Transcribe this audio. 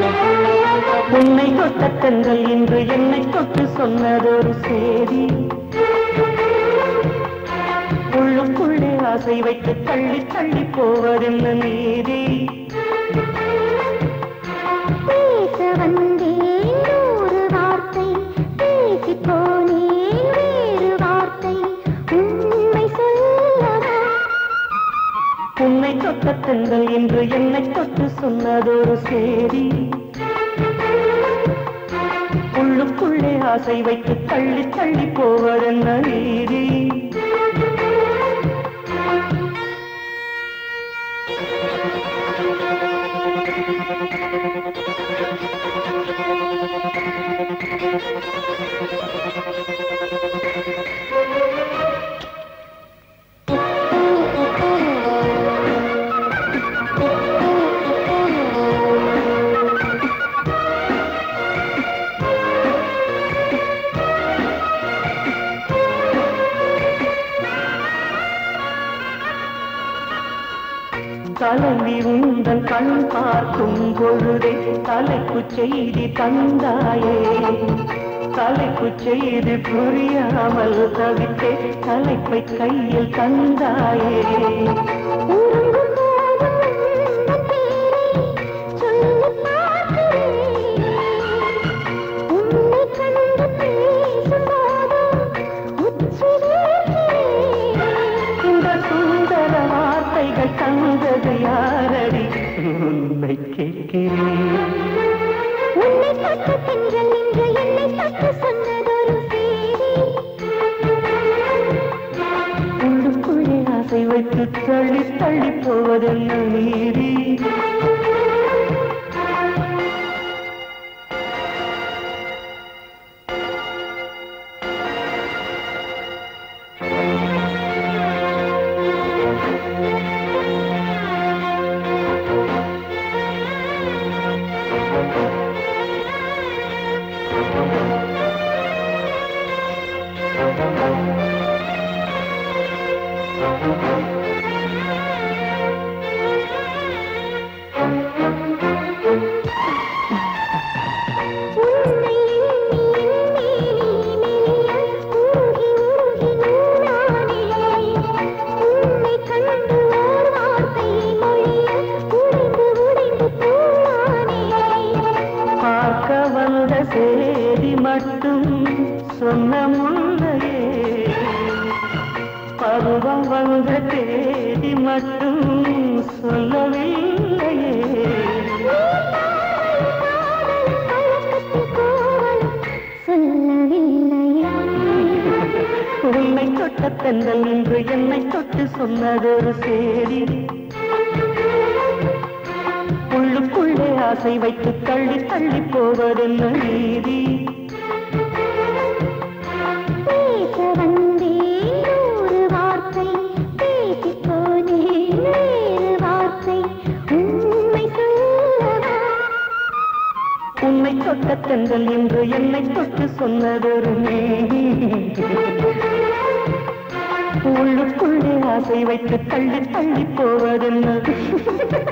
உன்னை தொட்ட தென்றல் இன்று என்னை தொட்டு சொன்னதொரு சேதி உள்ளுக்குள்ளே ஆசை வைத்து தள்ளி தள்ளி போவதென்ன நீதி பேச வந்தேன் நூறு வார்த்தை பேசி போனேன் வேறு வார்த்தை உண்மை சொல்லவா உன்னை தொட்ட தென்றல் இன்று என்னை தொட்டு சொன்னதொரு சேதி உள்ளுக்குள்ளே ஆசை வைத்து தள்ளி தள்ளி போவதென்ன நீதி தலைவி உந்தன் கண் பார்க்கும் பொழுதே தலைப்பு செய்தி தந்தாயே தலைப்பு செய்தி புரியாமல் தவித்தே தலைப்பை கையில் தந்தாயே உறங்கும் போதும் உந்தன் பேரை சொல்லிப் பார்க்கிறேன். உன்னை கண்டு பேசும் போதும் உச்சி வேர்க்கிறேன். இந்த சுந்தர வார்த்தைகள் தந்தது யாரடி உன்னை கேட்கிறேன் உன்னை தொட்ட தென்றல் இன்று என்னை தொட்டு சொன்னதொரு செய்தி உள்ளுக்குள்ளே ஆசை வைத்து தள்ளி தள்ளி போவதென்ன நீதி உன்னை எண்ணி எண்ணி மெல்ல உருகி உருகி நூறானே உன்னை கண்டு ஓர் வார்த்தை மொழிய உடைந்து உடைந்து போனானே பார்க்க வந்த சேதி மட்டும் சொன்ன முன்னையே பருவம் வந்த தேதி மட்டும் சொல்லவில்லையே உன்னை தொட்ட தென்றல் இன்று என்னை தொட்டு சொன்னதொரு சேதி உள்ளுக்குள்ளே ஆசை வைத்து தள்ளி தள்ளி போவதென்ன நீதி பேச வந்தேன் நூறு வார்த்தை பேசிப் போனேன் வேறு வார்த்தை உண்மை சொல்லவா உன்னை தொட்ட தென்றல் இன்று என்னை தொட்டு சொன்னதொரு நீதி உள்ளுக்குள்ளே ஆசை வைத்து தள்ளி தள்ளி போவதென்ன